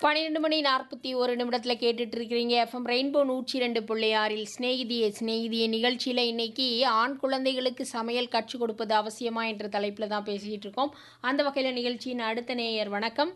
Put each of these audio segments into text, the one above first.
பன்னிரெண்டு மணி நாற்பத்தி ஒரு நிமிடத்தில் கேட்டுட்டு இருக்கிறீங்க எஃப்எம் ரெயின்போ நூற்றி ரெண்டு புள்ளி ஆறில் ஸ்நேகிதியே ஸ்நேகிதியே நிகழ்ச்சியில் இன்னைக்கு ஆண் குழந்தைகளுக்கு சமையல் கற்றுக் கொடுப்பது அவசியமா என்ற தலைப்பில் தான் பேசிக்கிட்டு இருக்கோம் அந்த வகையில் நிகழ்ச்சியின் அடுத்த நேயர் வணக்கம்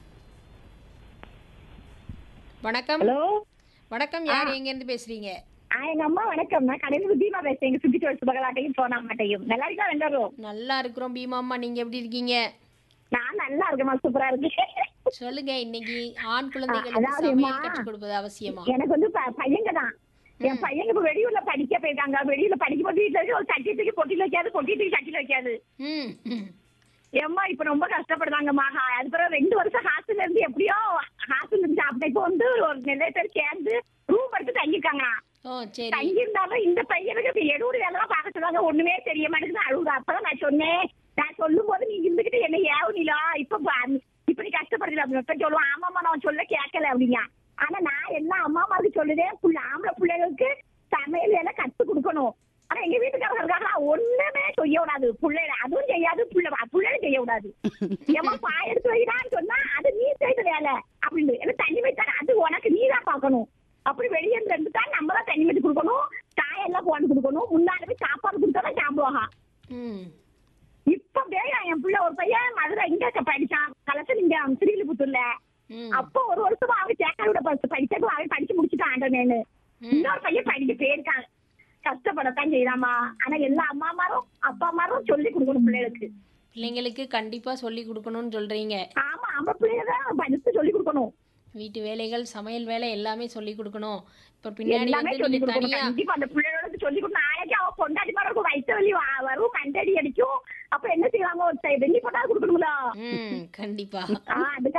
வணக்கம் ஹலோ வணக்கம் யார் எங்கேருந்து பேசுறீங்க ஆ, எங்க அம்மா வணக்கம் நான் கடையில தீமா பேசுறேன் எங்க சுத்தி தொழில் சுபகலாட்டையும் சோனா மாட்டையும் நல்லா இருக்கா வெண்டரும் நல்லா இருக்கிறோம் பீமா அம்மா நீங்கள் எப்படி இருக்கீங்க நான் நல்லா இருக்கேம்மா சூப்பரா இருக்கு சொல்லுங்க இன்னைக்கு ஆண் குழந்தைகளுக்கு அதாவது சமையல் அம்மா, கற்றுக் கொடுப்பது அவசியமா எனக்கு வந்து ப- பையங்க தான் என் பையங்க இப்ப வெளியூர்ல படிக்க போயிருக்காங்க வெளியூர்ல படிக்கும் போது வீட்டுல இருந்து ஒரு சட்டி தூக்கி பொட்டில வைக்காது பொட்டி தூக்கி சட்டில வைக்காது ம் ம். ஏம்மா இப்ப ரொம்ப கஷ்டப்படுறாங்கம்மா ஹா- அது பிறகு ரெண்டு வருஷம் ஹாஸ்டல்ல இருந்து எப்படியோ ஹாஸ்டல்ல இருந்து சாப்பிட்ட இப்போ வந்து ஒரு நிறைய பேர் சேர்ந்து ரூம் எடுத்து தங்கியிருக்காங்க ஓ சரி தங்கி இருந்தாலும் இந்த பையனுக்கு இப்ப எடுபடி வேலை பார்க்க சொல்லுவாங்க ஒண்ணுமே தெரிய மாட்டேங்குது அழுகுது அப்பதான் நான் சொன்னேன் நான் சொல்லும் போது நீ இருந்துகிட்டு என்ன ஏவுனிலா இப்ப பா- இப்படி கஷ்டப்படுறீங்க அப்படின்னு இப்ப சொல்லுவான் ஆமாமா நான் சொல்ல கேட்கல அப்படிங்க ஆனா நான் எல்லா அம்மா அம்மாவுக்கு சொல்லுதேன் புள்ள ஆம்பளை பிள்ளைகளுக்கு சமையல் வேலை கத்து கொடுக்கணும் ஆனா எங்க வீட்டுக்காரங்க இருக்காங்க ஒண்ணுமே செய்ய விடாது பிள்ளைல அதுவும் செய்யாது புள்ள பிள்ளைகளும் செய்ய விடாது ஏமா பாய் எடுத்து வைடான்னு சொன்னா அது நீ செய்த வேலை அப்படின்னு ஏன்னா தண்ணி வைத்தாங்க அது உனக்கு நீ தான் பார்க்கணும் அப்படி வெளியே இருந்து இருந்து தான் நம்ம தான் தண்ணி வச்சு கொடுக்கணும் காயெல்லாம் போட்டு கொடுக்கணும் முன்னாடி போய் சாப்பாடு கொடுத்தா தான் சாப்பிடுவாங்க ம் இப்ப வேணும் என் பிள்ளை ஒரு பையன் மதுரை இங்க படிச்சான் கலசல் இங்க திருவிழிபுத்தூர்ல ம் அப்போ ஒரு வருஷமா அவன் சேக்காரோட படிச்சப்போ அவன் படிச்சு முடிச்சுட்டான் ஆண்டனேன்னு இன்னொரு பையன் படிக்க போயிருக்கான் கஷ்டப்படத்தான் செய்யலாமா ஆனா எல்லா அம்மா அம்மாரும் அப்பா அம்மாரும் சொல்லி கொடுக்கணும் பிள்ளைகளுக்கு பிள்ளைங்களுக்கு கண்டிப்பா சொல்லி கொடுக்கணும்னு சொல்றீங்க ஆமா நம்ம பிள்ளைங்க தான் படிச்சு சொல்லி கொடுக்கணும் வீட்டு வேலைகள் சமையல் வேலை எல்லாமே சொல்லி கொடுக்கணும் இப்ப பின்னாடி எல்லாமே வந்து சொல்லி நீங்க கொடுக்கணும் தனியா கண்டிப்பா அந்த பிள்ளைகளுக்கு சொல்லி கொடுக்கணும் நாளைக்கு அவ பொண்டாட்டி மாதிரி இருக்கும் வயிற்று வலி வா- வரும் கண்டடி அடிக்கும் அப்ப என்ன செய்வாங்க ஒரு வெள்ளி போட்டா கொடுக்கணுங்களா ம் கண்டிப்பா ஆஹ் அதுக்கு